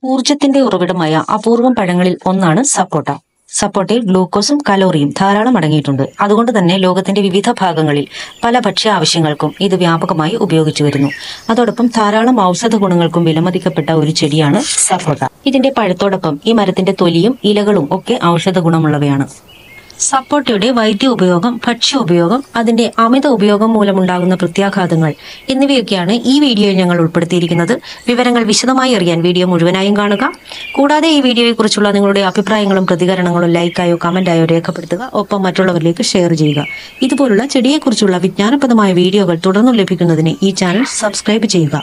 ഊർജത്തിന്റെ ഉറവിടമായ അപൂർവം പഴങ്ങളിൽ ഒന്നാണ് സപ്പോട്ട സപ്പോട്ടയിൽ ഗ്ലൂക്കോസും കലോറിയും ധാരാളം അടങ്ങിയിട്ടുണ്ട് അതുകൊണ്ട് തന്നെ ലോകത്തിന്റെ വിവിധ ഭാഗങ്ങളിൽ പല ഭക്ഷ്യ ആവശ്യങ്ങൾക്കും ഇത് വ്യാപകമായി ഉപയോഗിച്ചു വരുന്നു അതോടൊപ്പം ധാരാളം ഔഷധ ഗുണങ്ങൾക്കും വിലമതിക്കപ്പെട്ട ഒരു ചെടിയാണ് സപ്പോട്ട ഇതിന്റെ പഴത്തോടൊപ്പം ഈ മരത്തിന്റെ തൊലിയും ഇലകളും ഒക്കെ ഔഷധ ഗുണമുള്ളവയാണ് സപ്പോട്ടയുടെ വൈദ്യ ഉപയോഗം ഭക്ഷ്യ ഉപയോഗം അതിന്റെ അമിത ഉപയോഗം മൂലമുണ്ടാകുന്ന പ്രത്യാഘാതങ്ങൾ എന്നിവയൊക്കെയാണ് ഈ വീഡിയോയിൽ ഞങ്ങൾ ഉൾപ്പെടുത്തിയിരിക്കുന്നത് വിവരങ്ങൾ വിശദമായി അറിയാൻ വീഡിയോ മുഴുവനായും കാണുക കൂടാതെ ഈ വീഡിയോയെക്കുറിച്ചുള്ള നിങ്ങളുടെ അഭിപ്രായങ്ങളും പ്രതികരണങ്ങളും ലൈക്കായോ കമന്റായോ രേഖപ്പെടുത്തുക ഒപ്പം മറ്റുള്ളവരിലേക്ക് ഷെയർ ചെയ്യുക ഇതുപോലുള്ള ചെടിയെക്കുറിച്ചുള്ള വിജ്ഞാനപ്രദമായ വീഡിയോകൾ തുടർന്നും ലഭിക്കുന്നതിന് ഈ ചാനൽ സബ്സ്ക്രൈബ് ചെയ്യുക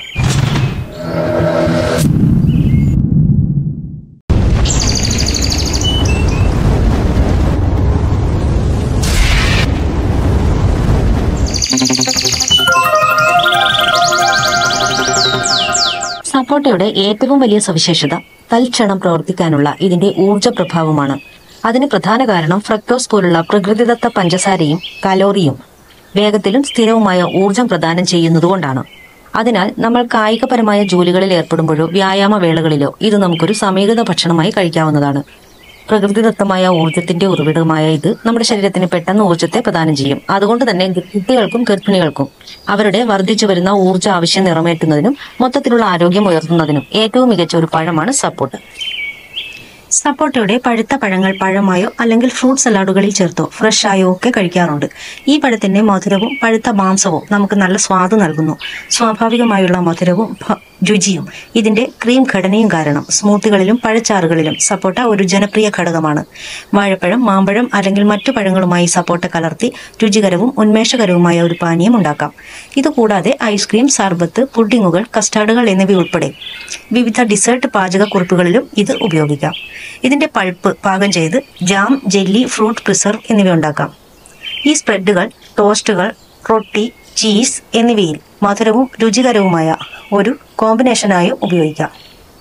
സപ്പോട്ടയുടെ ഏറ്റവും വലിയ സവിശേഷത തൽക്ഷണം പ്രവർത്തിക്കാനുള്ള ഇതിന്റെ ഊർജ പ്രഭാവമാണ് അതിന് പ്രധാന കാരണം ഫ്രക്ടോസ് പോലുള്ള പ്രകൃതിദത്ത പഞ്ചസാരയും കലോറിയും വേഗത്തിലും സ്ഥിരവുമായ ഊർജം പ്രദാനം ചെയ്യുന്നതുകൊണ്ടാണ് അതിനാൽ നമ്മൾ കായികപരമായ ജോലികളിൽ ഏർപ്പെടുമ്പോഴോ വ്യായാമ വേളകളിലോ ഇത് നമുക്കൊരു സമീകൃത ഭക്ഷണമായി കഴിക്കാവുന്നതാണ് പ്രകൃതിദത്തമായ ഊർജത്തിന്റെ ഉറവിടമായ ഇത് നമ്മുടെ ശരീരത്തിന് പെട്ടെന്ന് ഊർജത്തെ പ്രദാനം ചെയ്യും അതുകൊണ്ട് തന്നെ കുട്ടികൾക്കും ഗർഭിണികൾക്കും അവരുടെ വർദ്ധിച്ചു വരുന്ന ഊർജ്ജ ആവശ്യം നിറവേറ്റുന്നതിനും മൊത്തത്തിലുള്ള ആരോഗ്യം ഉയർത്തുന്നതിനും ഏറ്റവും മികച്ച ഒരു പഴമാണ് സപ്പോർട്ട് സപ്പോട്ടയുടെ പഴുത്ത പഴങ്ങൾ പഴമായോ അല്ലെങ്കിൽ ഫ്രൂട്ട് സലാഡുകളിൽ ചേർത്തോ ഫ്രഷ് ആയോ ഒക്കെ കഴിക്കാറുണ്ട് ഈ പഴത്തിന്റെ മധുരവും പഴുത്ത മാംസവും നമുക്ക് നല്ല സ്വാദ് നൽകുന്നു സ്വാഭാവികമായുള്ള മധുരവും ഭ- രുചിയും ഇതിന്റെ ക്രീം ഘടനയും കാരണം സ്മൂത്തികളിലും പഴച്ചാറുകളിലും സപ്പോട്ട ഒരു ജനപ്രിയ ഘടകമാണ് വാഴപ്പഴം മാമ്പഴം അല്ലെങ്കിൽ മറ്റു പഴങ്ങളുമായി സപ്പോട്ട കലർത്തി രുചികരവും ഉന്മേഷകരവുമായ ഒരു പാനീയം ഉണ്ടാക്കാം ഇതുകൂടാതെ ഐസ്ക്രീം സർബത്ത് പുഡിങ്ങുകൾ കസ്റ്റാർഡുകൾ എന്നിവ ഉൾപ്പെടെ വിവിധ ഡിസേർട്ട് പാചകക്കുറിപ്പുകളിലും ഇത് ഉപയോഗിക്കാം ഇതിന്റെ പൾപ്പ് പാകം ചെയ്ത് ജാം ജെല്ലി ഫ്രൂട്ട് പ്രിസർവ് എന്നിവ ഉണ്ടാക്കാം ഈ സ്പ്രെഡുകൾ ടോസ്റ്റുകൾ റൊട്ടി ചീസ് എന്നിവയിൽ മധുരവും രുചികരവുമായ ഒരു കോമ്പിനേഷനായും ഉപയോഗിക്കാം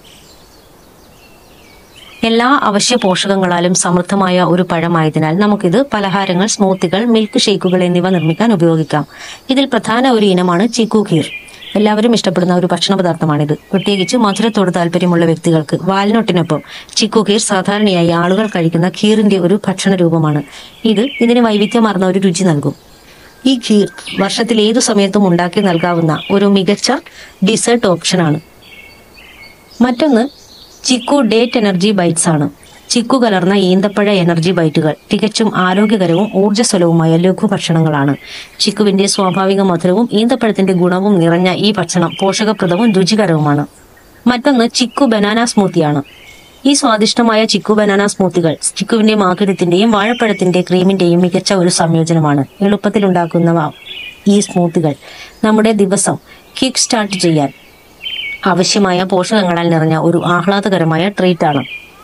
എല്ലാ അവശ്യ പോഷകങ്ങളാലും സമൃദ്ധമായ ഒരു പഴമായതിനാൽ നമുക്കിത് പലഹാരങ്ങൾ സ്മൂത്തികൾ മിൽക്ക് ഷേക്കുകൾ എന്നിവ നിർമ്മിക്കാൻ ഉപയോഗിക്കാം ഇതിൽ പ്രധാന ഒരു ഇനമാണ് ചിക്കു ഖീർ എല്ലാവരും ഇഷ്ടപ്പെടുന്ന ഒരു ഭക്ഷണ പദാർത്ഥമാണിത് പ്രത്യേകിച്ച് മധുരത്തോട് താല്പര്യമുള്ള വ്യക്തികൾക്ക് വാൽനട്ടിനൊപ്പം ചിക്കു ഖീർ സാധാരണയായി ആളുകൾ കഴിക്കുന്ന ഖീറിന്റെ ഒരു ഭക്ഷണ രൂപമാണ് ഇത് ഇതിന് വൈവിധ്യമാർന്ന ഒരു രുചി നൽകും ഈ ഖീർ വർഷത്തിൽ ഏതു സമയത്തും ഉണ്ടാക്കി നൽകാവുന്ന ഒരു മികച്ച ഡിസേർട്ട് ഓപ്ഷനാണ് മറ്റൊന്ന് ചിക്കു ഡേറ്റ് എനർജി ബൈറ്റ്സ് ആണ് ചിക്കു കലർന്ന ഈന്തപ്പഴ എനർജി ബൈറ്റുകൾ തികച്ചും ആരോഗ്യകരവും ഊർജ്ജസ്വലവുമായ ലഘുഭക്ഷണങ്ങളാണ് ചിക്കുവിന്റെ സ്വാഭാവിക മധുരവും ഈന്തപ്പഴത്തിന്റെ ഗുണവും നിറഞ്ഞ ഈ ഭക്ഷണം പോഷകപ്രദവും രുചികരവുമാണ് മറ്റൊന്ന് ചിക്കു ബനാന സ്മൂത്തിയാണ് ഈ സ്വാദിഷ്ടമായ ചിക്കു ബനാന സ്മൂത്തികൾ ചിക്കുവിന്റെ മാധുര്യത്തിന്റെയും വാഴപ്പഴത്തിന്റെ ക്രീമിന്റെയും മികച്ച ഒരു സംയോജനമാണ് എളുപ്പത്തിൽ ഉണ്ടാക്കുന്നവ ഈ സ്മൂത്തികൾ നമ്മുടെ ദിവസം കിക്ക് സ്റ്റാർട്ട് ചെയ്യാൻ ആവശ്യമായ പോഷകങ്ങളാൽ നിറഞ്ഞ ഒരു ആഹ്ലാദകരമായ ട്രീറ്റ് ആണ്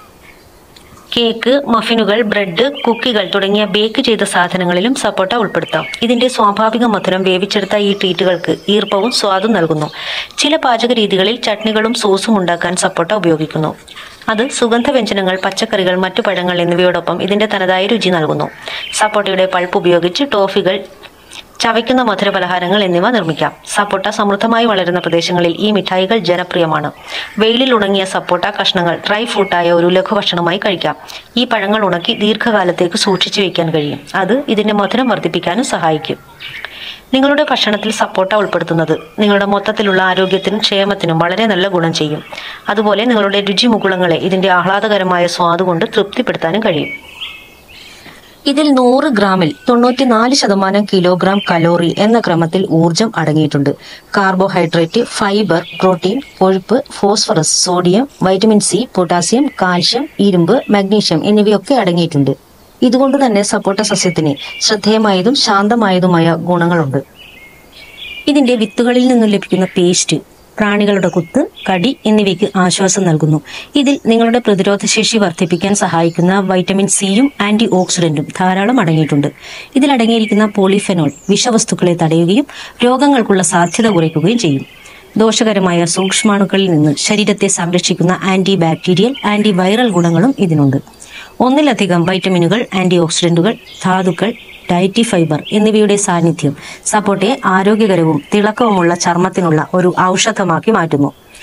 കേക്ക് മഫിനുകൾ ബ്രെഡ് കുക്കികൾ തുടങ്ങിയ ബേക്ക് ചെയ്ത സാധനങ്ങളിലും സപ്പോട്ട ഉൾപ്പെടുത്താം ഇതിന്റെ സ്വാഭാവിക മധുരം വേവിച്ചെടുത്ത ഈ ട്രീറ്റുകൾക്ക് ഈർപ്പവും സ്വാദും നൽകുന്നു ചില പാചക രീതികളിൽ ചട്നികളും സോസും ഉണ്ടാക്കാൻ സപ്പോട്ട ഉപയോഗിക്കുന്നു അത് സുഗന്ധവ്യഞ്ജനങ്ങൾ പച്ചക്കറികൾ മറ്റു പഴങ്ങൾ എന്നിവയോടൊപ്പം ഇതിന്റെ തനതായ രുചി നൽകുന്നു സപ്പോട്ടയുടെ പൾപ്പ് ഉപയോഗിച്ച് ടോഫികൾ ചവയ്ക്കുന്ന മധുര പലഹാരങ്ങൾ എന്നിവ നിർമ്മിക്കാം സപ്പോട്ട സമൃദ്ധമായി വളരുന്ന പ്രദേശങ്ങളിൽ ഈ മിഠായികൾ ജനപ്രിയമാണ് വെയിലിൽ ഉണങ്ങിയ സപ്പോട്ട കഷ്ണങ്ങൾ ഡ്രൈ ഫ്രൂട്ടായ ഒരു ലഘുഭക്ഷണമായി കഴിക്കാം ഈ പഴങ്ങൾ ഉണക്കി ദീർഘകാലത്തേക്ക് സൂക്ഷിച്ചു വയ്ക്കാൻ കഴിയും അത് ഇതിന്റെ മധുരം വർദ്ധിപ്പിക്കാനും സഹായിക്കും നിങ്ങളുടെ ഭക്ഷണത്തിൽ സപ്പോട്ട ഉൾപ്പെടുത്തുന്നത് നിങ്ങളുടെ മൊത്തത്തിലുള്ള ആരോഗ്യത്തിനും ക്ഷേമത്തിനും വളരെ നല്ല ഗുണം ചെയ്യും അതുപോലെ നിങ്ങളുടെ രുചി മുകുളങ്ങളെ ഇതിന്റെ ആഹ്ലാദകരമായ സ്വാദ് കൊണ്ട് തൃപ്തിപ്പെടുത്താനും കഴിയും ഇതിൽ നൂറ് ഗ്രാമിൽ തൊണ്ണൂറ്റിനാല് ശതമാനം കിലോഗ്രാം കലോറി എന്ന ക്രമത്തിൽ ഊർജം അടങ്ങിയിട്ടുണ്ട് കാർബോഹൈഡ്രേറ്റ് ഫൈബർ പ്രോട്ടീൻ കൊഴുപ്പ് phosphorus sodium vitamin C potassium calcium ഇരുമ്പ് മഗ്നീഷ്യം എന്നിവയൊക്കെ അടങ്ങിയിട്ടുണ്ട് ഇതുകൊണ്ട് തന്നെ സപ്പോട്ട സസ്യത്തിന് ശ്രദ്ധേയമായതും ശാന്തമായതുമായ ഗുണങ്ങളുണ്ട് ഇതിന്റെ വിത്തുകളിൽ നിന്നും ലഭിക്കുന്ന പേസ്റ്റ് പ്രാണികളുടെ കുത്ത് കടി എന്നിവയ്ക്ക് ആശ്വാസം നൽകുന്നു ഇതിൽ നിങ്ങളുടെ പ്രതിരോധശേഷി വർദ്ധിപ്പിക്കാൻ സഹായിക്കുന്ന വൈറ്റമിൻ സിയും ആന്റി ഓക്സിഡന്റും ധാരാളം അടങ്ങിയിട്ടുണ്ട് ഇതിൽ അടങ്ങിയിരിക്കുന്ന പോളിഫെനോൾ വിഷവസ്തുക്കളെ തടയുകയും രോഗങ്ങൾക്കുള്ള സാധ്യത കുറയ്ക്കുകയും ചെയ്യും ദോഷകരമായ സൂക്ഷ്മാണുക്കളിൽ നിന്ന് ശരീരത്തെ സംരക്ഷിക്കുന്ന ആന്റി ബാക്ടീരിയൽ ആന്റി വൈറൽ ഗുണങ്ങളും ഇതിനുണ്ട് ഒന്നിലധികം വൈറ്റമിനുകൾ ആന്റി ഓക്സിഡന്റുകൾ ധാതുക്കൾ ഡയറ്റി ഫൈബർ എന്നിവയുടെ സാന്നിധ്യം സപ്പോർട്ടയെ ആരോഗ്യകരവും തിളക്കവുമുള്ള ചർമ്മത്തിനുള്ള ഒരു ഔഷധമാക്കി മാറ്റുന്നു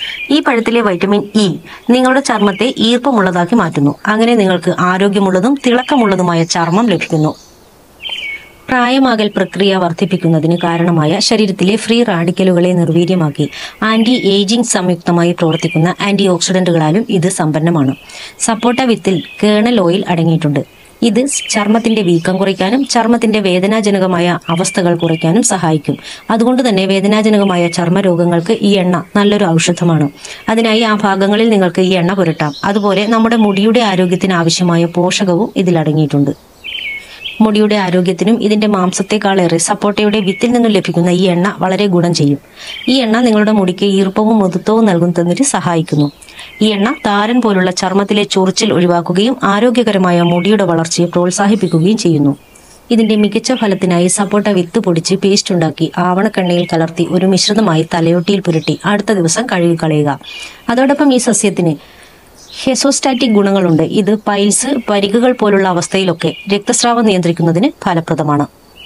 ഈ പഴത്തിലെ വൈറ്റമിൻ ഇ നിങ്ങളുടെ ചർമ്മത്തെ ഈർപ്പമുള്ളതാക്കി മാറ്റുന്നു അങ്ങനെ നിങ്ങൾക്ക് ആരോഗ്യമുള്ളതും തിളക്കമുള്ളതുമായ ചർമ്മം ലഭിക്കുന്നു പ്രായമാകൽ പ്രക്രിയ വർദ്ധിപ്പിക്കുന്നതിന് കാരണമായ ശരീരത്തിലെ ഫ്രീ റാഡിക്കലുകളെ നിർവീര്യമാക്കി ആന്റി ഏജിംഗ് സംയുക്തമായി പ്രവർത്തിക്കുന്ന ആന്റി ഓക്സിഡന്റുകളാലും ഇത് സമ്പന്നമാണ് സപ്പോട്ട വിത്തിൽ കേണൽ ഓയിൽ അടങ്ങിയിട്ടുണ്ട് ഇത് ചർമ്മത്തിന്റെ വീക്കം കുറയ്ക്കാനും ചർമ്മത്തിന്റെ വേദനാജനകമായ അവസ്ഥകൾ കുറയ്ക്കാനും സഹായിക്കും അതുകൊണ്ട് തന്നെ വേദനാജനകമായ ചർമ്മരോഗങ്ങൾക്ക് ഈ എണ്ണ നല്ലൊരു ഔഷധമാണ് അതിനായി ആ ഭാഗങ്ങളിൽ നിങ്ങൾക്ക് ഈ എണ്ണ പുരട്ടാം അതുപോലെ നമ്മുടെ മുടിയുടെ ആരോഗ്യത്തിന് ആവശ്യമായ പോഷകവും ഇതിൽ അടങ്ങിയിട്ടുണ്ട് മുടിയുടെ ആരോഗ്യത്തിനും ഇതിന്റെ മാംസത്തെക്കാളേറെ സപ്പോട്ടയുടെ വിത്തിൽ നിന്നും ലഭിക്കുന്ന ഈ എണ്ണ വളരെ ഗുണം ചെയ്യും ഈ എണ്ണ നിങ്ങളുടെ മുടിക്ക് ഈർപ്പവും മൃദുത്വവും നൽകുന്നതിന് സഹായിക്കുന്നു ഈ എണ്ണ താരൻ പോലുള്ള ചർമ്മത്തിലെ ചൊറിച്ചിൽ ഒഴിവാക്കുകയും ആരോഗ്യകരമായ മുടിയുടെ വളർച്ചയെ പ്രോത്സാഹിപ്പിക്കുകയും ചെയ്യുന്നു ഇതിന്റെ മികച്ച ഫലത്തിനായി സപ്പോട്ട വിത്ത് പൊടിച്ച് പേസ്റ്റ് ഉണ്ടാക്കി ആവണക്കെണ്ണയിൽ കലർത്തി ഒരു മിശ്രിതമായി തലയോട്ടിയിൽ പുരട്ടി അടുത്ത ദിവസം കഴുകി കളയുക അതോടൊപ്പം ഈ സസ്യത്തിന് ഹെസോസ്റ്റാറ്റിക് ഗുണങ്ങളുണ്ട് ഇത് പൈൽസ് പരിക്കുകൾ പോലുള്ള അവസ്ഥയിലൊക്കെ രക്തസ്രാവം നിയന്ത്രിക്കുന്നതിന് ഫലപ്രദമാണ്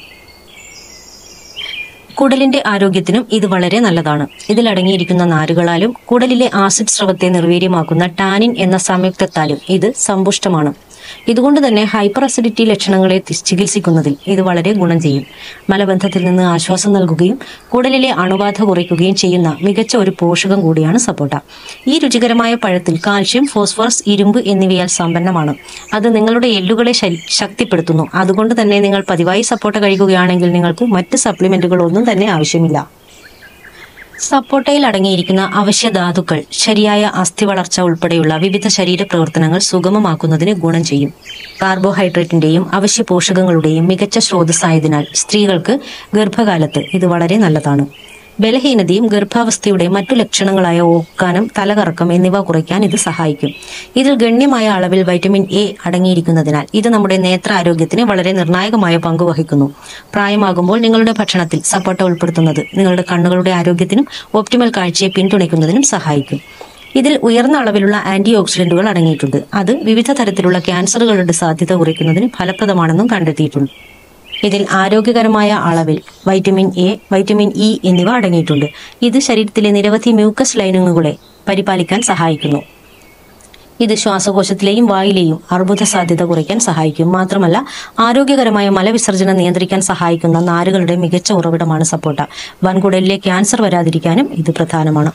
കുടലിന്റെ ആരോഗ്യത്തിനും ഇത് വളരെ നല്ലതാണ് ഇതിൽ അടങ്ങിയിരിക്കുന്ന നാരുകളാലും കുടലിലെ ആസിഡ് സ്രവത്തെ നിർവീര്യമാക്കുന്ന ടാനിൻ എന്ന സംയുക്തത്താലും ഇത് സമ്പുഷ്ടമാണ് ഇതുകൊണ്ട് തന്നെ ഹൈപ്പർ അസിഡിറ്റി ലക്ഷണങ്ങളെ തി- ചികിത്സിക്കുന്നതിൽ ഇത് വളരെ ഗുണം ചെയ്യും മലബന്ധത്തിൽ നിന്ന് ആശ്വാസം നൽകുകയും കുടലിലെ അണുബാധ കുറയ്ക്കുകയും ചെയ്യുന്ന മികച്ച ഒരു പോഷകം കൂടിയാണ് സപ്പോട്ട ഈ രുചികരമായ പഴത്തിൽ കാൽഷ്യം ഫോസ്ഫറസ് ഇരുമ്പ് എന്നിവയാൽ സമ്പന്നമാണ് അത് നിങ്ങളുടെ എല്ലുകളെ ശരി- ശക്തിപ്പെടുത്തുന്നു അതുകൊണ്ട് തന്നെ നിങ്ങൾ പതിവായി സപ്പോട്ട കഴിക്കുകയാണെങ്കിൽ നിങ്ങൾക്ക് മറ്റ് സപ്ലിമെന്റുകളൊന്നും തന്നെ ആവശ്യമില്ല സപ്പോട്ടയിൽ അടങ്ങിയിരിക്കുന്ന അവശ്യ ധാതുക്കൾ ശരിയായ അസ്ഥി വളർച്ച ഉൾപ്പെടെയുള്ള വിവിധ ശരീര പ്രവർത്തനങ്ങൾ സുഗമമാക്കുന്നതിന് ഗുണം ചെയ്യും കാർബോഹൈഡ്രേറ്റിന്റെയും അവശ്യ പോഷകങ്ങളുടെയും മികച്ച സ്രോതസ്സായതിനാൽ സ്ത്രീകൾക്ക് ഗർഭകാലത്ത് ഇത് വളരെ നല്ലതാണ് ബലഹീനതയും ഗർഭാവസ്ഥയുടെ മറ്റു ലക്ഷണങ്ങളായ ഓക്കാനം തലകറക്കം എന്നിവ കുറയ്ക്കാൻ ഇത് സഹായിക്കും ഇതിൽ ഗണ്യമായ അളവിൽ വൈറ്റമിൻ എ അടങ്ങിയിരിക്കുന്നതിനാൽ ഇത് നമ്മുടെ നേത്രാരോഗ്യത്തിന് വളരെ നിർണായകമായ പങ്ക് വഹിക്കുന്നു പ്രായമാകുമ്പോൾ നിങ്ങളുടെ ഭക്ഷണത്തിൽ സപ്പോട്ട ഉൾപ്പെടുത്തുന്നത് നിങ്ങളുടെ കണ്ണുകളുടെ ആരോഗ്യത്തിനും ഒപ്റ്റിമൽ കാഴ്ചയെ പിന്തുണയ്ക്കുന്നതിനും സഹായിക്കും ഇതിൽ ഉയർന്ന അളവിലുള്ള ആന്റി ഓക്സിഡന്റുകൾ അടങ്ങിയിട്ടുണ്ട് അത് വിവിധ തരത്തിലുള്ള ക്യാൻസറുകളുടെ സാധ്യത കുറയ്ക്കുന്നതിന് ഫലപ്രദമാണെന്നും കണ്ടെത്തിയിട്ടുണ്ട് ഇതിൽ ആരോഗ്യകരമായ അളവിൽ വൈറ്റമിൻ എ വൈറ്റമിൻ ഇ എന്നിവ അടങ്ങിയിട്ടുണ്ട് ഇത് ശരീരത്തിലെ നിരവധി മ്യൂക്കസ് ലൈനിങ്ങുകളെ പരിപാലിക്കാൻ സഹായിക്കുന്നു ഇത് ശ്വാസകോശത്തിലെയും വായിലെയും അർബുദ സാധ്യത കുറയ്ക്കാൻ സഹായിക്കും മാത്രമല്ല ആരോഗ്യകരമായ മലവിസർജനം നിയന്ത്രിക്കാൻ സഹായിക്കുന്ന നാരുകളുടെ മികച്ച ഉറവിടമാണ് സപ്പോട്ട വൻകുടലിലെ ക്യാൻസർ വരാതിരിക്കാനും ഇത് പ്രധാനമാണ്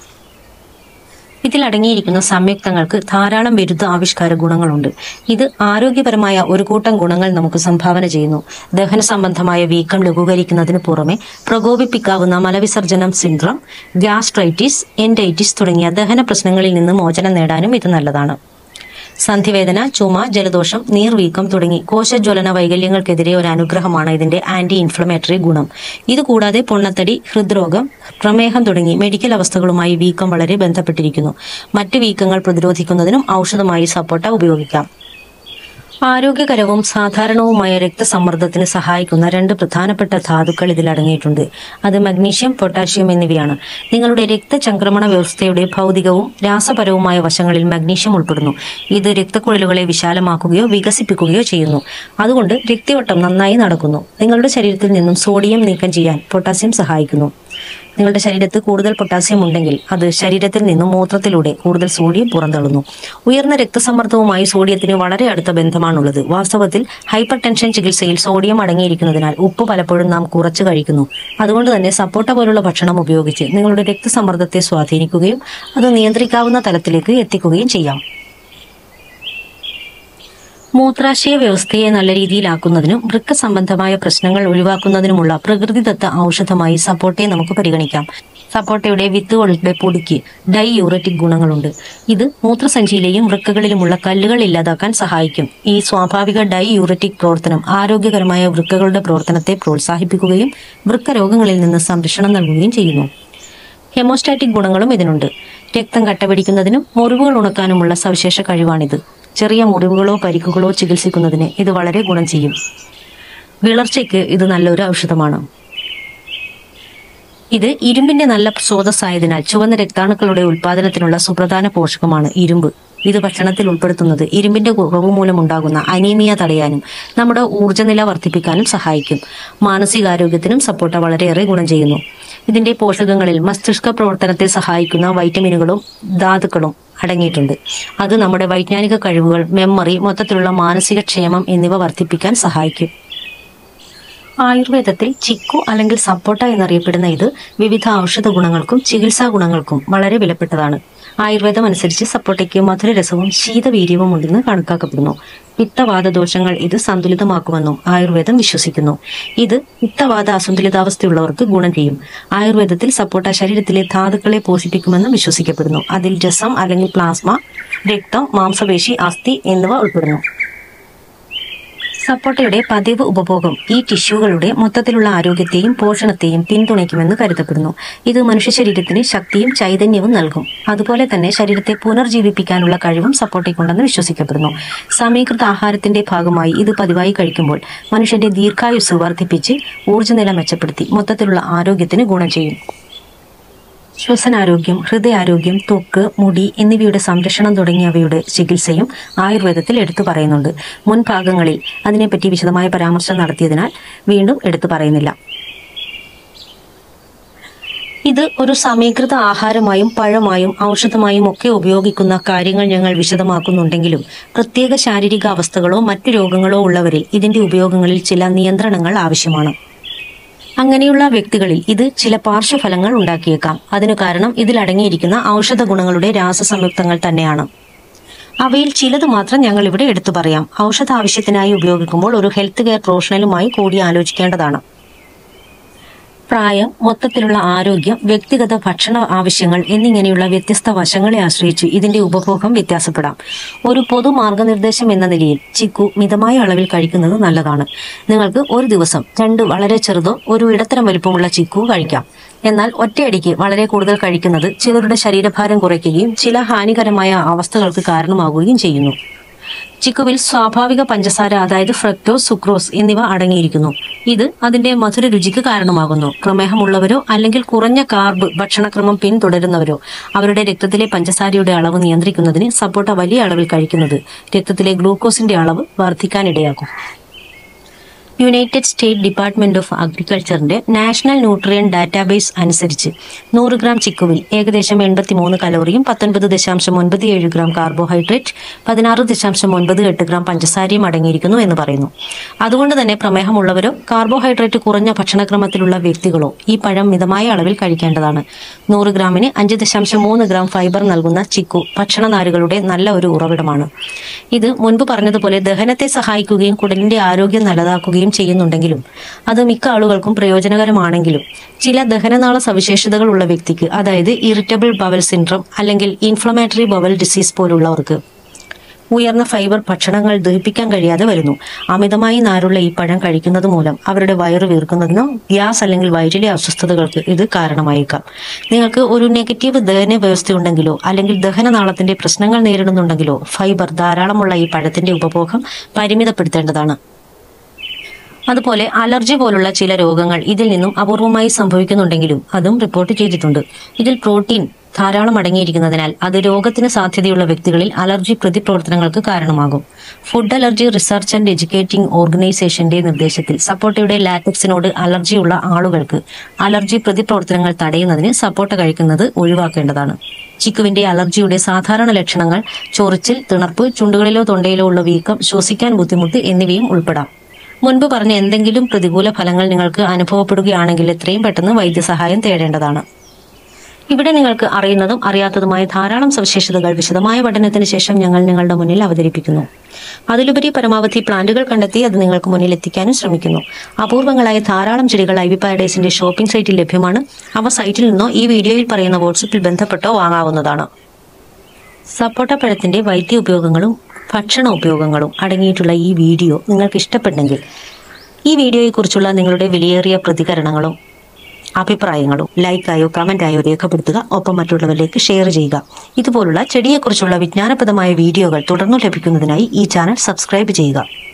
ഇതിൽ അടങ്ങിയിരിക്കുന്ന സംയുക്തങ്ങൾക്ക് ധാരാളം വിരുദ്ധ ആവിഷ്കാര ഗുണങ്ങളുണ്ട് ഇത് ആരോഗ്യപരമായ ഒരു കൂട്ടം ഗുണങ്ങൾ നമുക്ക് സംഭാവന ചെയ്യുന്നു ദഹന സംബന്ധമായ വീക്കം ലഘൂകരിക്കുന്നതിന് പുറമെ പ്രകോപിപ്പിക്കാവുന്ന മലവിസർജനം സിൻഡ്രം ഗ്യാസ്ട്രൈറ്റിസ് എൻഡൈറ്റിസ് തുടങ്ങിയ ദഹന പ്രശ്നങ്ങളിൽ നിന്ന് മോചനം നേടാനും ഇത് നല്ലതാണ് സന്ധിവേദന ചുമ ജലദോഷം നീർവീക്കം തുടങ്ങി കോശജ്വലന വൈകല്യങ്ങൾക്കെതിരെ ഒരു അനുഗ്രഹമാണ് ഇതിന്റെ ആന്റി ഇൻഫ്ലമേറ്ററി ഗുണം ഇതുകൂടാതെ പൊണ്ണത്തടി ഹൃദ്രോഗം പ്രമേഹം തുടങ്ങി മെഡിക്കൽ അവസ്ഥകളുമായി വീക്കം വളരെ ബന്ധപ്പെട്ടിരിക്കുന്നു മറ്റ് വീക്കങ്ങൾ പ്രതിരോധിക്കുന്നതിനും ഔഷധമായി സപ്പോട്ട ഉപയോഗിക്കാം ആരോഗ്യകരവും സാധാരണവുമായ രക്തസമ്മർദ്ദത്തിന് സഹായിക്കുന്ന രണ്ട് പ്രധാനപ്പെട്ട ധാതുക്കൾ ഇതിൽ അടങ്ങിയിട്ടുണ്ട് അത് മഗ്നീഷ്യം പൊട്ടാഷ്യം എന്നിവയാണ് നിങ്ങളുടെ രക്തചംക്രമണ വ്യവസ്ഥയുടെ ഭൗതികവും രാസപരവുമായ വശങ്ങളിൽ മഗ്നീഷ്യം ഉൾപ്പെടുന്നു ഇത് രക്തക്കുഴലുകളെ വിശാലമാക്കുകയോ വികസിപ്പിക്കുകയോ ചെയ്യുന്നു അതുകൊണ്ട് രക്തയോട്ടം നന്നായി നടക്കുന്നു നിങ്ങളുടെ ശരീരത്തിൽ നിന്നും സോഡിയം നീക്കം ചെയ്യാൻ പൊട്ടാസ്യം സഹായിക്കുന്നു നിങ്ങളുടെ ശരീരത്ത് കൂടുതൽ പൊട്ടാസ്യം ഉണ്ടെങ്കിൽ അത് ശരീരത്തിൽ നിന്നും മൂത്രത്തിലൂടെ കൂടുതൽ സോഡിയം പുറന്തള്ളുന്നു ഉയർന്ന രക്തസമ്മർദ്ദവുമായി സോഡിയത്തിന് വളരെ അടുത്ത ബന്ധമാണുള്ളത് വാസ്തവത്തിൽ ഹൈപ്പർ ടെൻഷൻ ചികിത്സയിൽ സോഡിയം അടങ്ങിയിരിക്കുന്നതിനാൽ ഉപ്പ് പലപ്പോഴും നാം കുറച്ച് കഴിക്കുന്നു അതുകൊണ്ട് തന്നെ സപ്പോട്ട പോലുള്ള ഭക്ഷണം ഉപയോഗിച്ച് നിങ്ങളുടെ രക്തസമ്മർദ്ദത്തെ സ്വാധീനിക്കുകയും അത് നിയന്ത്രിക്കാവുന്ന തലത്തിലേക്ക് എത്തിക്കുകയും ചെയ്യാം മൂത്രാശയ വ്യവസ്ഥയെ നല്ല രീതിയിലാക്കുന്നതിനും വൃക്ക സംബന്ധമായ പ്രശ്നങ്ങൾ ഒഴിവാക്കുന്നതിനുമുള്ള പ്രകൃതിദത്ത ഔഷധമായി സപ്പോട്ടയെ നമുക്ക് പരിഗണിക്കാം സപ്പോട്ടയുടെ വിത്തുകളുടെ പൊടിക്ക് ഡൈ യൂററ്റിക് ഗുണങ്ങളുണ്ട് ഇത് മൂത്രസഞ്ചിയിലെയും വൃക്കകളിലുമുള്ള കല്ലുകൾ ഇല്ലാതാക്കാൻ സഹായിക്കും ഈ സ്വാഭാവിക ഡൈ യൂററ്റിക് പ്രവർത്തനം ആരോഗ്യകരമായ വൃക്കകളുടെ പ്രവർത്തനത്തെ പ്രോത്സാഹിപ്പിക്കുകയും വൃക്ക രോഗങ്ങളിൽ നിന്ന് സംരക്ഷണം നൽകുകയും ചെയ്യുന്നു ഹെമോസ്റ്റാറ്റിക് ഗുണങ്ങളും ഇതിനുണ്ട് രക്തം കട്ടപിടിക്കുന്നതിനും മുറിവുകൾ ഉണക്കാനുമുള്ള സവിശേഷ കഴിവാണിത് ചെറിയ മുറിവുകളോ പരിക്കുകളോ ചികിത്സിക്കുന്നതിന് ഇത് വളരെ ഗുണം ചെയ്യും വിളർച്ചയ്ക്ക് ഇത് നല്ലൊരു ഔഷധമാണ് ഇത് ഇരുമ്പിന്റെ നല്ല സ്രോതസ്സായതിനാൽ ചുവന്ന രക്താണുക്കളുടെ ഉൽപാദനത്തിനുള്ള സുപ്രധാന പോഷകമാണ് ഇരുമ്പ് ഇത് ഭക്ഷണത്തിൽ ഉൾപ്പെടുത്തുന്നത് ഇരുമ്പിന്റെ കുറവ് മൂലമുണ്ടാകുന്ന അനീമിയ തടയാനും നമ്മുടെ ഊർജ്ജനില വർദ്ധിപ്പിക്കാനും സഹായിക്കും മാനസികാരോഗ്യത്തിനും സപ്പോട്ട വളരെയേറെ ഗുണം ചെയ്യുന്നു ഇതിന്റെ പോഷകങ്ങളിൽ മസ്തിഷ്ക പ്രവർത്തനത്തെ സഹായിക്കുന്ന വൈറ്റമിനുകളും ധാതുക്കളും അടങ്ങിയിട്ടുണ്ട് അത് നമ്മുടെ വൈജ്ഞാനിക കഴിവുകൾ മെമ്മറി മൊത്തത്തിലുള്ള മാനസിക ക്ഷേമം എന്നിവ വർദ്ധിപ്പിക്കാൻ സഹായിക്കും ആയുർവേദത്തിൽ ചിക്കു അല്ലെങ്കിൽ സപ്പോട്ട എന്നറിയപ്പെടുന്ന ഇത് വിവിധ ഔഷധ ഗുണങ്ങൾക്കും ചികിത്സാ ഗുണങ്ങൾക്കും വളരെ വിലപ്പെട്ടതാണ് ആയുർവേദം അനുസരിച്ച് സപ്പോട്ടയ്ക്ക് മധുരരസവും ശീതവീര്യവും ഉണ്ടെന്ന് കണക്കാക്കപ്പെടുന്നു പിത്തവാദ ദോഷങ്ങൾ ഇത് സന്തുലിതമാക്കുമെന്നും ആയുർവേദം വിശ്വസിക്കുന്നു ഇത് പിത്തവാദ അസന്തുലിതാവസ്ഥയുള്ളവർക്ക് ഗുണം ചെയ്യും ആയുർവേദത്തിൽ സപ്പോട്ട ശരീരത്തിലെ ധാതുക്കളെ പോഷിപ്പിക്കുമെന്നും വിശ്വസിക്കപ്പെടുന്നു അതിൽ രസം അല്ലെങ്കിൽ പ്ലാസ്മ രക്തം മാംസപേശി അസ്ഥി എന്നിവ ഉൾപ്പെടുന്നു സപ്പോട്ടയുടെ പതിവ് ഉപഭോഗം ഈ ടിഷ്യൂകളുടെ മൊത്തത്തിലുള്ള ആരോഗ്യത്തെയും പോഷണത്തെയും പിന്തുണയ്ക്കുമെന്ന് കരുതപ്പെടുന്നു ഇത് മനുഷ്യ ശരീരത്തിന് ശക്തിയും ചൈതന്യവും നൽകും അതുപോലെ തന്നെ ശരീരത്തെ പുനർജീവിപ്പിക്കാനുള്ള കഴിവും സപ്പോട്ടയ്ക്കുണ്ടെന്ന് വിശ്വസിക്കപ്പെടുന്നു സമീകൃത ആഹാരത്തിന്റെ ഭാഗമായി ഇത് പതിവായി കഴിക്കുമ്പോൾ മനുഷ്യന്റെ ദീർഘായുസ് വർദ്ധിപ്പിച്ച് ഊർജ്ജനില മെച്ചപ്പെടുത്തി മൊത്തത്തിലുള്ള ആരോഗ്യത്തിന് ഗുണം ചെയ്യും ശ്വസനാരോഗ്യം ഹൃദയാരോഗ്യം ത്വക്ക് മുടി എന്നിവയുടെ സംരക്ഷണം തുടങ്ങിയവയുടെ ചികിത്സയും ആയുർവേദത്തിൽ എടുത്തു പറയുന്നുണ്ട് മുൻഭാഗങ്ങളിൽ അതിനെപ്പറ്റി വിശദമായ പരാമർശം നടത്തിയതിനാൽ വീണ്ടും എടുത്തു പറയുന്നില്ല ഇത് ഒരു സമീകൃത ആഹാരമായും പഴമായും ഔഷധമായും ഒക്കെ ഉപയോഗിക്കുന്ന കാര്യങ്ങൾ ഞങ്ങൾ വിശദമാക്കുന്നുണ്ടെങ്കിലും പ്രത്യേക ശാരീരിക അവസ്ഥകളോ മറ്റു രോഗങ്ങളോ ഉള്ളവരിൽ ഇതിന്റെ ഉപയോഗങ്ങളിൽ ചില നിയന്ത്രണങ്ങൾ ആവശ്യമാണ് അങ്ങനെയുള്ള വ്യക്തികളിൽ ഇത് ചില പാർശ്വഫലങ്ങൾ ഉണ്ടാക്കിയേക്കാം അതിനു കാരണം ഇതിൽ അടങ്ങിയിരിക്കുന്ന ഔഷധ ഗുണങ്ങളുടെ രാസസംയുക്തങ്ങൾ തന്നെയാണ് അവയിൽ ചിലത് മാത്രം ഞങ്ങൾ ഇവിടെ എടുത്തു പറയാം ഔഷധ ആവശ്യത്തിനായി ഉപയോഗിക്കുമ്പോൾ ഒരു ഹെൽത്ത് കെയർ പ്രൊഫഷണലുമായി കൂടി ആലോചിക്കേണ്ടതാണ് പ്രായം മൊത്തത്തിലുള്ള ആരോഗ്യം വ്യക്തിഗത ഭക്ഷണ ആവശ്യങ്ങൾ എന്നിങ്ങനെയുള്ള വ്യത്യസ്ത വശങ്ങളെ ആശ്രയിച്ച് ഇതിന്റെ ഉപഭോഗം വ്യത്യാസപ്പെടാം ഒരു പൊതു മാർഗനിർദ്ദേശം എന്ന നിലയിൽ ചിക്കു മിതമായ അളവിൽ കഴിക്കുന്നത് നല്ലതാണ് നിങ്ങൾക്ക് ഒരു ദിവസം രണ്ട് വളരെ ചെറുതോ ഒരു ഇടത്തരം വലുപ്പമുള്ള ചിക്കു കഴിക്കാം എന്നാൽ ഒറ്റയടിക്ക് വളരെ കൂടുതൽ കഴിക്കുന്നത് ചിലരുടെ ശരീരഭാരം കുറയ്ക്കുകയും ചില ഹാനികരമായ അവസ്ഥകൾക്ക് കാരണമാകുകയും ചെയ്യുന്നു ചിക്കുവിൽ സ്വാഭാവിക പഞ്ചസാര അതായത് ഫ്രക്ടോസ് സുക്രോസ് എന്നിവ അടങ്ങിയിരിക്കുന്നു ഇത് അതിന്റെ മധുര രുചിക്ക് കാരണമാകുന്നു പ്രമേഹമുള്ളവരോ അല്ലെങ്കിൽ കുറഞ്ഞ കാർബ് ഭക്ഷണക്രമം പിന്തുടരുന്നവരോ അവരുടെ രക്തത്തിലെ പഞ്ചസാരയുടെ അളവ് നിയന്ത്രിക്കുന്നതിന് സപ്പോട്ട വലിയ അളവിൽ കഴിക്കുന്നത് രക്തത്തിലെ ഗ്ലൂക്കോസിന്റെ അളവ് വർദ്ധിക്കാനിടയാക്കും യുണൈറ്റഡ് സ്റ്റേറ്റ് ഡിപ്പാർട്ട്മെന്റ് ഓഫ് അഗ്രികൾച്ചറിന്റെ നാഷണൽ ന്യൂട്രിയൻ ഡാറ്റാബേസ് അനുസരിച്ച് നൂറ് ഗ്രാം ചിക്കുവിൽ ഏകദേശം എൺപത്തിമൂന്ന് കലോറിയും പത്തൊൻപത് ദശാംശം ഒൻപത് ഏഴ് ഗ്രാം കാർബോഹൈഡ്രേറ്റ് പതിനാറ് ദശാംശം ഒൻപത് എട്ട് ഗ്രാം പഞ്ചസാരയും അടങ്ങിയിരിക്കുന്നു എന്ന് പറയുന്നു അതുകൊണ്ട് തന്നെ പ്രമേഹമുള്ളവരോ കാർബോഹൈഡ്രേറ്റ് കുറഞ്ഞ ഭക്ഷണക്രമത്തിലുള്ള വ്യക്തികളോ ഈ പഴം മിതമായ അളവിൽ കഴിക്കേണ്ടതാണ് നൂറ് ഗ്രാമിന് അഞ്ച് ദശാംശം മൂന്ന് ഗ്രാം ഫൈബർ നൽകുന്ന ചിക്കു ഭക്ഷണനാരുകളുടെ നല്ല ഒരു ഉറവിടമാണ് ഇത് മുൻപ് പറഞ്ഞതുപോലെ ദഹനത്തെ സഹായിക്കുകയും കുടലിന്റെ ആരോഗ്യം നല്ലതാക്കുകയും ചെയ്യുന്നുണ്ടെങ്കിലും അത് മിക്ക ആളുകൾക്കും പ്രയോജനകരമാണെങ്കിലും ചില ദഹനനാള സവിശേഷതകൾ ഉള്ള വ്യക്തിക്ക് അതായത് ഇറിറ്റബിൾ ബവൽ സിൻഡ്രം അല്ലെങ്കിൽ ഇൻഫ്ലമേറ്ററി ബവൽ ഡിസീസ് പോലുള്ളവർക്ക് ഉയർന്ന ഫൈബർ ഭക്ഷണങ്ങൾ ദഹിപ്പിക്കാൻ കഴിയാതെ വരുന്നു അമിതമായി നാരുള്ള ഈ പഴം കഴിക്കുന്നത് മൂലം അവരുടെ വയറ് വീർക്കുന്നതിനോ ഗ്യാസ് അല്ലെങ്കിൽ വയറ്റിലെ അസ്വസ്ഥതകൾക്ക് ഇത് കാരണമായേക്കാം നിങ്ങൾക്ക് ഒരു നെഗറ്റീവ് ദഹന വ്യവസ്ഥയുണ്ടെങ്കിലോ അല്ലെങ്കിൽ ദഹനനാളത്തിന്റെ പ്രശ്നങ്ങൾ നേരിടുന്നുണ്ടെങ്കിലോ ഫൈബർ ധാരാളമുള്ള ഈ പഴത്തിന്റെ ഉപഭോഗം പരിമിതപ്പെടുത്തേണ്ടതാണ് അതുപോലെ അലർജി പോലുള്ള ചില രോഗങ്ങൾ ഇതിൽ നിന്നും അപൂർവമായി സംഭവിക്കുന്നുണ്ടെങ്കിലും അതും റിപ്പോർട്ട് ചെയ്തിട്ടുണ്ട് ഇതിൽ പ്രോട്ടീൻ ധാരാളം അടങ്ങിയിരിക്കുന്നതിനാൽ അത് രോഗത്തിന് സാധ്യതയുള്ള വ്യക്തികളിൽ അലർജി പ്രതിപ്രവർത്തനങ്ങൾക്ക് കാരണമാകും food allergy research and educating ഓർഗനൈസേഷന്റെ നിർദ്ദേശത്തിൽ സപ്പോട്ടയുടെ ലാറ്റക്സിനോട് അലർജിയുള്ള ആളുകൾക്ക് അലർജി പ്രതിപ്രവർത്തനങ്ങൾ തടയുന്നതിന് സപ്പോട്ട കഴിക്കുന്നത് ഒഴിവാക്കേണ്ടതാണ് ചിക്കുവിന്റെ അലർജിയുടെ സാധാരണ ലക്ഷണങ്ങൾ ചൊറിച്ചിൽ തിണർപ്പ് ചുണ്ടുകളിലോ തൊണ്ടയിലോ ഉള്ള വീക്കം ശ്വസിക്കാൻ ബുദ്ധിമുട്ട് എന്നിവയും ഉൾപ്പെടാം മുൻപ് പറഞ്ഞ എന്തെങ്കിലും പ്രതികൂല ഫലങ്ങൾ നിങ്ങൾക്ക് അനുഭവപ്പെടുകയാണെങ്കിൽ എത്രയും പെട്ടെന്ന് വൈദ്യസഹായം തേടേണ്ടതാണ് ഇവിടെ നിങ്ങൾക്ക് അറിയുന്നതും അറിയാത്തതുമായ ധാരാളം സവിശേഷതകൾ വിശദമായ പഠനത്തിന് ശേഷം ഞങ്ങൾ നിങ്ങളുടെ മുന്നിൽ അവതരിപ്പിക്കുന്നു അതിലുപരി പരമാവധി പ്ലാന്റുകൾ കണ്ടെത്തി അത് നിങ്ങൾക്ക് മുന്നിൽ എത്തിക്കാനും ശ്രമിക്കുന്നു അപൂർവങ്ങളായ ധാരാളം ചെടികൾ ഐ വി പാരഡൈസിന്റെ ഷോപ്പിംഗ് സൈറ്റിൽ ലഭ്യമാണ് അവ സൈറ്റിൽ നിന്നോ ഈ വീഡിയോയിൽ പറയുന്ന വാട്സപ്പിൽ ബന്ധപ്പെട്ടോ വാങ്ങാവുന്നതാണ് സപ്പോട്ട പഴത്തിന്റെ വൈദ്യ ഉപയോഗങ്ങളും ഭക്ഷണ ഉപയോഗങ്ങളും അടങ്ങിയിട്ടുള്ള ഈ വീഡിയോ നിങ്ങൾക്ക് ഇഷ്ടപ്പെട്ടെങ്കിൽ ഈ വീഡിയോയെക്കുറിച്ചുള്ള നിങ്ങളുടെ വിലയേറിയ പ്രതികരണങ്ങളും അഭിപ്രായങ്ങളും ലൈക്കായോ കമന്റായോ രേഖപ്പെടുത്തുക ഒപ്പം മറ്റുള്ളവരിലേക്ക് ഷെയർ ചെയ്യുക ഇതുപോലുള്ള ചെടിയെക്കുറിച്ചുള്ള വിജ്ഞാനപ്രദമായ വീഡിയോകൾ തുടർന്നു ലഭിക്കുന്നതിനായി ഈ ചാനൽ സബ്സ്ക്രൈബ് ചെയ്യുക